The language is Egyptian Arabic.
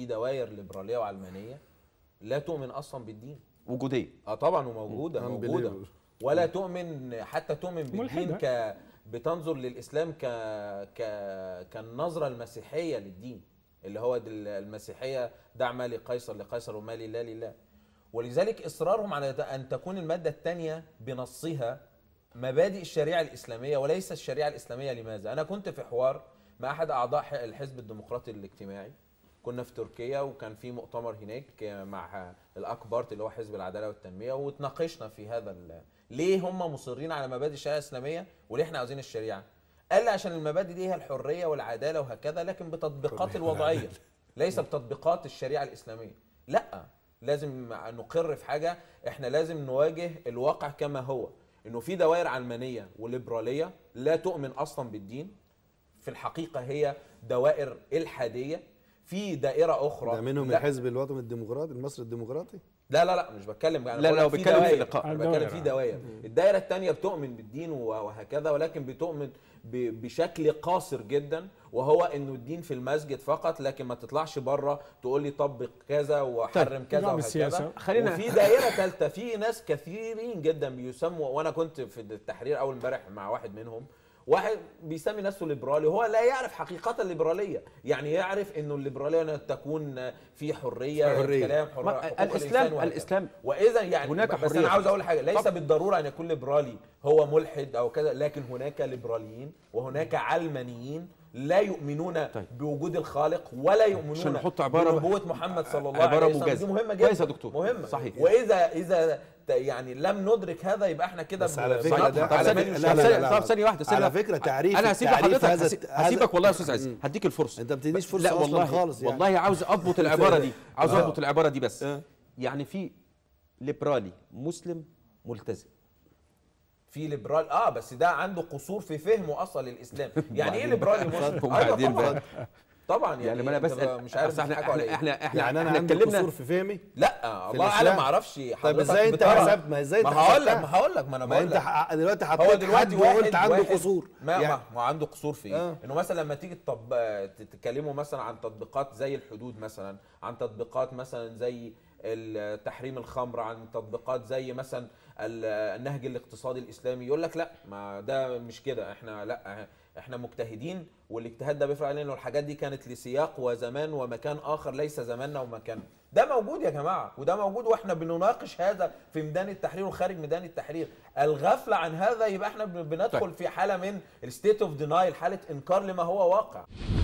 في دوائر ليبراليه وعلمانيه لا تؤمن اصلا بالدين وجوديه اه طبعا وموجوده موجوده Unbelievable. ولا تؤمن حتى تؤمن بالدين ملحدة. ك بتنظر للاسلام ك ك كالنظره المسيحيه للدين اللي هو دل- المسيحيه دع ما لقيصر لقيصر وما لله لله ولذلك اصرارهم على ان تكون الماده الثانيه بنصها مبادئ الشريعه الاسلاميه وليس الشريعه الاسلاميه لماذا؟ انا كنت في حوار مع احد اعضاء ح- الحزب الديمقراطي الاجتماعي كنا في تركيا وكان في مؤتمر هناك مع الاكبارت اللي هو حزب العداله والتنميه وتناقشنا في هذا ال- ليه هم مصرين على مبادئ الشريعه الاسلاميه وليه احنا عاوزين الشريعه؟ قال لي عشان المبادئ دي هي الحريه والعداله وهكذا لكن بتطبيقات الوضعيه ليس بتطبيقات الشريعه الاسلاميه لا لازم نقر في حاجه احنا لازم نواجه الواقع كما هو انه في دوائر علمانيه وليبراليه لا تؤمن اصلا بالدين في الحقيقه هي دوائر الحاديه في دائره اخرى ده منهم لا الحزب الوطني الديمقراطي المصري الديمقراطي لا لا لا مش بتكلم انا لا، بقول لا، لك في بتكلم في دوائر. اللقاء. انا الدوائر. بتكلم في دوائر الدائره الثانيه بتؤمن بالدين وهكذا ولكن بتؤمن ب- بشكل قاصر جدا وهو انه الدين في المسجد فقط لكن ما تطلعش بره تقول لي طبق كذا وحرم كذا نظام وهكذا السياسة. خلينا- وفي دائره ثالثه في ناس كثيرين جدا بيسموا وانا كنت في التحرير اول امبارح مع واحد منهم واحد بيسمي نفسه ليبرالي هو لا يعرف حقيقه الليبراليه يعني يعرف انه الليبراليه أن تكون في حريه حرية. كلام حر... ما- حقوق الإسلام- الإنسان وهكذا. الإسلام واذا يعني هناك بس حرية. انا عاوز اقول حاجه ليس طب. بالضروره ان يكون ليبرالي هو ملحد او كذا لكن هناك ليبراليين وهناك علمانيين لا يؤمنون طيب. بوجود الخالق ولا يؤمنون عشان نحط عبارة بنبوة محمد صلى الله عبارة عليه وسلم موجزة. دي مهمه جدا كويس يا دكتور. مهمه صحيح. واذا اذا ت- يعني لم ندرك هذا يبقى احنا كده بس على ب- فكرة بنضحك ده- طب على على ثانية- بني فكرة- الشعب. لا، لا، لا، طب لا. ثانية واحدة ثانية على واحدة. فكرة تعريف انا هسيب تعريف لحضرتك هذا- هسيب- هذا- هسيبك والله يا استاذ عزيز هديك الفرصه انت ما بتدينيش فرصه لا اصلا والله خالص يعني والله عاوز اضبط العباره دي عاوز آه. اضبط العباره دي بس آه. يعني في ليبرالي مسلم ملتزم في ليبرال اه بس ده عنده قصور في فهمه اصلا للاسلام يعني ايه وبعدين ليبرالي مسلم وبعدين أيوة طبعا بقى. طبعا يعني, يعني ما انا أنت بسال مش عارف أصل احنا بيضحكوا على احنا إيه. احنا احنا, يعني انا احنا عندي اتكلمنا قصور في فهمي لا الله الإسلام؟ اعلم ما اعرفش طيب حضرتك ازاي انت بتقرأ. حسبت ما ازاي انت ما هقول لك حسبتها؟ ما هقول لك ما انا ما بقول انت لك ح- دلوقتي هو حطيت دلوقتي حد واحد وقلت عنده واحد قصور ما, يعني ما, ما عنده قصور في ايه؟ آه. انه مثلا لما تيجي تطب... تتكلموا مثلا عن تطبيقات زي الحدود مثلا عن تطبيقات مثلا زي ال- تحريم الخمر عن تطبيقات زي مثلا ال- النهج الاقتصادي الاسلامي يقول لك لا ما ده مش كده احنا لا احنا مجتهدين والاجتهاد ده بيفرق علينا انه الحاجات دي كانت لسياق وزمان ومكان اخر ليس زماننا ومكاننا ده موجود يا جماعه وده موجود واحنا بنناقش هذا في ميدان التحرير وخارج ميدان التحرير الغفله عن هذا يبقى احنا بن- بندخل طيب. في حاله من الستيت اوف دينايل حاله انكار لما هو واقع